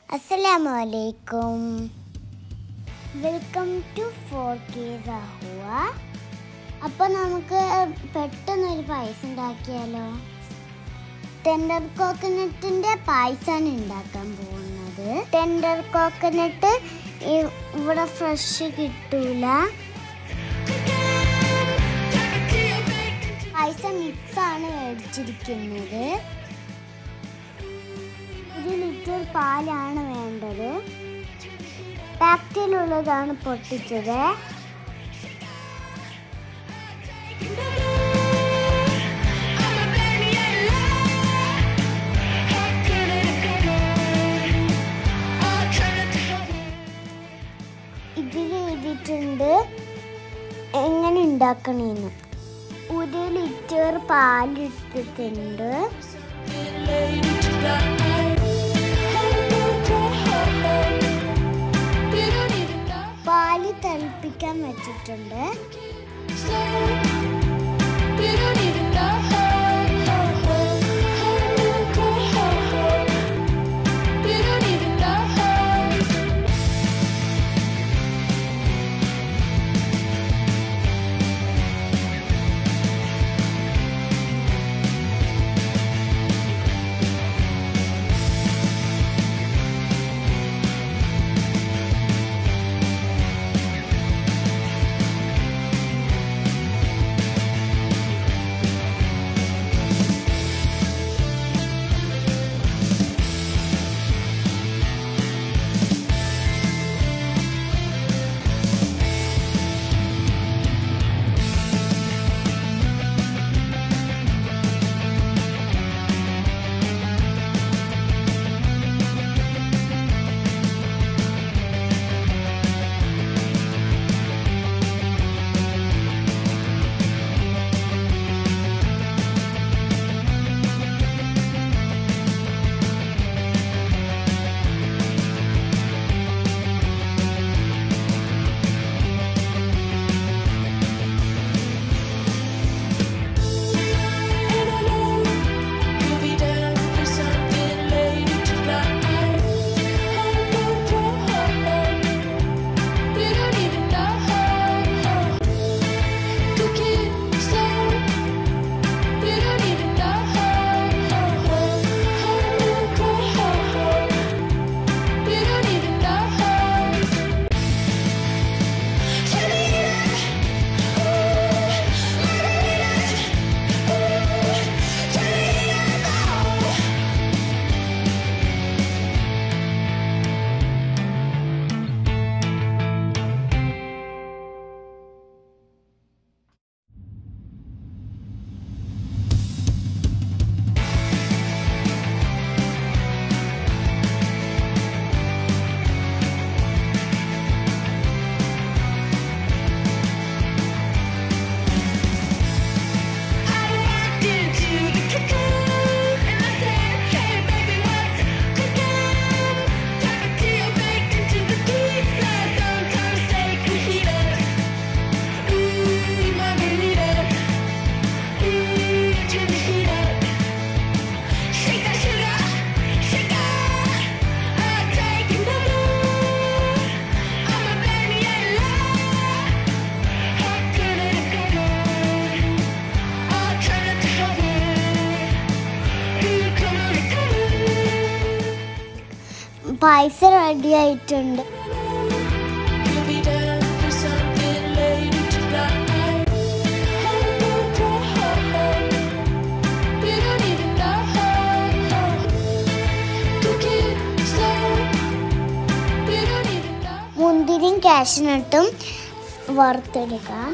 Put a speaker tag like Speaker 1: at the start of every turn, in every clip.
Speaker 1: അസ്സലാമു അലൈക്കും welcome to four K റഹുവ അപ്പോൾ നമുക്ക് പെട്ടെന്നൊരു പായസം ഉണ്ടാക്കിയാലോ ടെൻഡർ കോക്കനട്ടിൻ്റെ പായസമാണ് ഉണ്ടാക്കാൻ പോകുന്നത് ടെൻഡർ കോക്കനട്ട് ഇവിടെ ഫ്രഷ് കിട്ടൂല പായസം മിക്സാണ് മേടിച്ചിരിക്കുന്നത് ഒരു ലിറ്റർ പാലാണ് വേണ്ടത് പാക്കറ്റിലുള്ളതാണ് പൊട്ടിച്ചത് ഇതിൽ എഴുതിയിട്ടുണ്ട് എങ്ങനെ ഉണ്ടാക്കണേന്ന് ഒരു ലിറ്റർ പാലെടുത്തിട്ടുണ്ട് പാല് തിളപ്പിക്കാൻ വെച്ചിട്ടുണ്ട് പായസം റെഡി ആയിട്ടുണ്ട് മുന്തിരിയും കാഷ്നട്ടും വറുത്തെടുക്കാം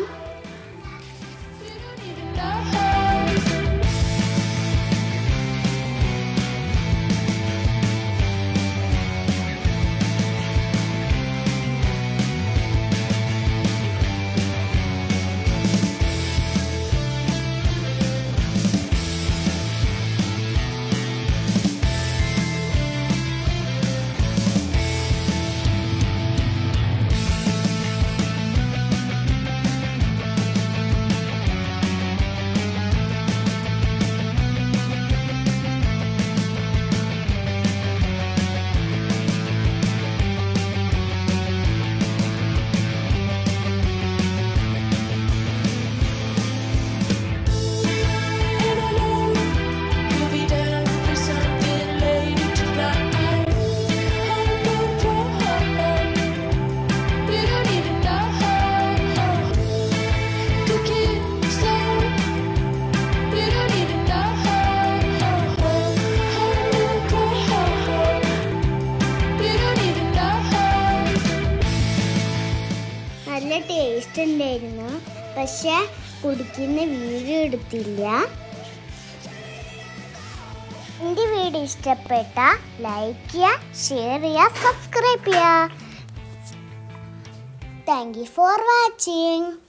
Speaker 1: പക്ഷെ കുടിക്കുന്ന വീഡിയോ എടുത്തില്ല എൻ്റെ വീഡിയോ ഇഷ്ടപ്പെട്ട ലൈക്ക് ചെയ്യുക ഷെയർ ചെയ്യുക സബ്സ്ക്രൈബ് ചെയ്യുക താങ്ക് യു ഫോർ വാച്ചിങ്